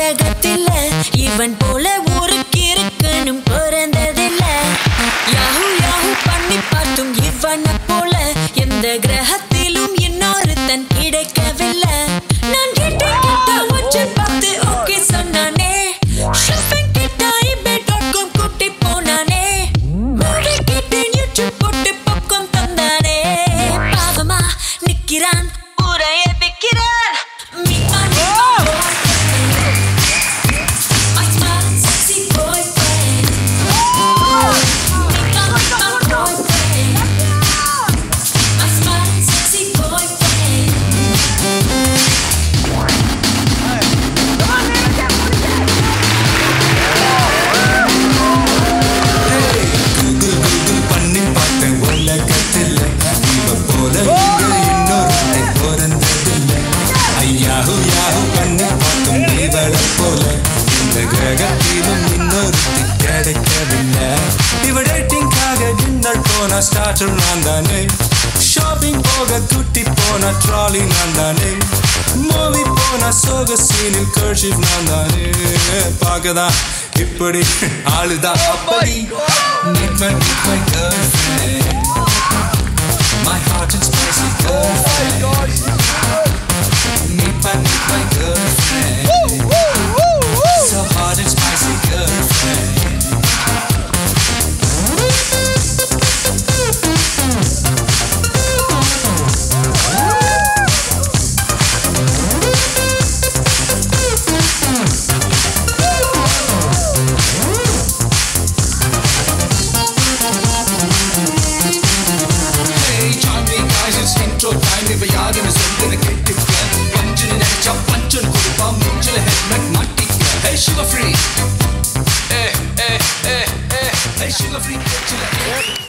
உலகத்தில் இவன் போல ஊருக்கு இருக்கணும் பிறந்ததில்ல யாஹூ யாஹூ பண்ணி பார்த்தும் இவனை போல எந்த கிரகத்திலும் இன்னொருத்தன் கிடைக்கவில்லை நான் கேட்ட கேட்ட ஒற்றை பார்த்து ஓகே சொன்னானே ஷாப்பிங் கேட்ட இபே டாட் காம் கூட்டி போனானே மூவி கேட்டேன் யூடியூப் போட்டு பக்கம் தந்தானே பாவமா நிக்கிறான் ஊரைய விக்கிறான் Me and my boyfriend. My smart, sexy boyfriend. Me and my boyfriend. My smart, sexy boyfriend. Google Google பண்ணி பார்த்தேன் உலகத்தில் இவ போல இங்க இன்னொருத்தன் பிறந்ததில்லை ஐயாஹு யாஹு பண்ணி பார்த்தும் இவளை போல இந்த கிரகத்திலும் இன்னொருத்தி கிடைக்கவில்லை இவ டேட்டிங்காக டின்னர் போன ஸ்டார்டர் நான் தானே ஷாப்பிங் போக குட்டி போன ட்ராலி நான் தானே மூவி போன சோக சீனில் கர்ஷிப் நான் தானே பார்க்கதான் இப்படி ஆளுதான் அப்படி Meet my, meet my girlfriend My hot and spicy girlfriend Meet my, meet my girlfriend So hot and spicy girlfriend Hey, Charlie guys, it's intro time. இவ யாருன்னு சொல்லுன்னு கேட்டுக்க. பஞ்சுன்னு நினைச்சா பஞ்சுன்னு கொடுப்பா. மூஞ்சில helmet மாட்டிக்க. Hey, sugar free. Hey, hey, hey, hey. Hey, sugar free. பேச்சுல